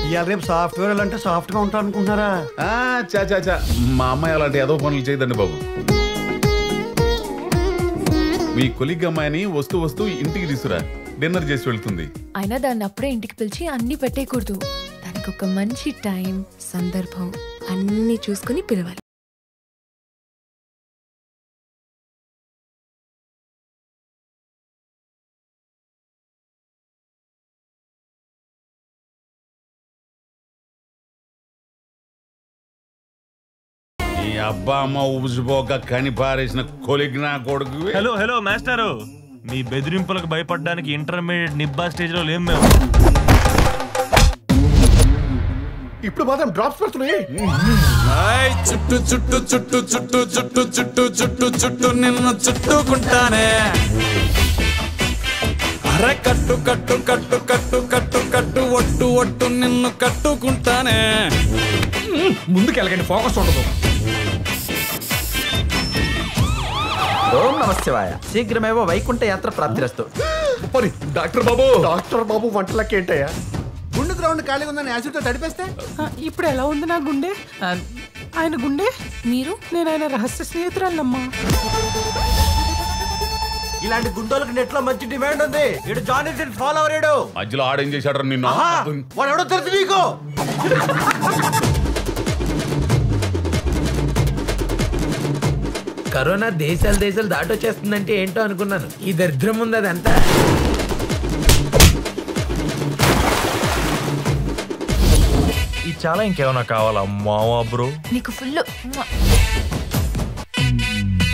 ఇవాళ రేపు సాఫ్ట్వేర్ అంటే సాఫ్ట్ గా ఉంటారు అనుకుంటున్నారా ఆ, చా చా చా మా అమ్మాయి అలాంటి ఏదో పనులు చేయదండి బాబు మీ కొలిగ్ అమ్మాయిని వస్తూ వస్తూ ఇంటికి తీసుకురా డిన్నర్ చేసి వెళ్తుంది అయినా దాన్ని అప్పుడే ఇంటికి పిలిచి అన్ని పెట్టేయకూడదు దానికి ఒక మంచి టైం సందర్భం అన్ని చూసుకుని పిలవాలి ఈ అబ్బా అమ్మ ఉబుసిపోక కని పారేసిన కొలిగ్ నా కొడుకు హలో హలో మాస్టారు మీ బెదిరింపులకు భయపడడానికి ఇంటర్మీడియట్ నిబ్బా స్టేజ్ లో లేం మేము ఇప్పుడు మాత్రం డ్రాప్స్ పడుతున్నాయి హాయ్ చుట్టు చుట్టు చుట్టు చుట్టు చుట్టు చుట్టు చుట్టు చుట్టు నిన్ను చుట్టుకుంటానే అరే కట్టు కట్టు కట్టు కట్టు కట్టు కట్టు ఒట్టు ఒట్టు నిన్ను కట్టుకుంటానే ముందుకెళ్ళకండి ఫోకస్ ఉండదు ఓం నమ శివాయ శీఘ్రమేవో వైకుంఠ యాత్ర ప్రాప్తిరస్తు మరి డాక్టర్ బాబు డాక్టర్ బాబు వంటలకి ఏంటయ్యా గుండు గ్రౌండ్ ఖాళీగా ఉందని యాసిడ్తో తడిపేస్తే ఇప్పుడు ఎలా ఉంది నా గుండె ఆ, ఆయన గుండె మీరు నేను ఆయన రహస్య స్నేహితురాలమ్మా ఇలాంటి గుండోలకు నెట్ లో మంచి డిమాండ్ ఉంది ఇటు జానీ ఫాలో అవరేడు మధ్యలో ఆడేం చేశాడు నిన్ను వాడు ఎవడో తెలుసు నీకు కరోనా దేశాలు దేశాలు దాటొచ్చేస్తుందంటే ఏంటో అనుకున్నాను ఈ దరిద్రం ఉంది అదంతా ఇది చాలా ఇంకేమైనా కావాలా మావా బ్రో నీకు ఫుల్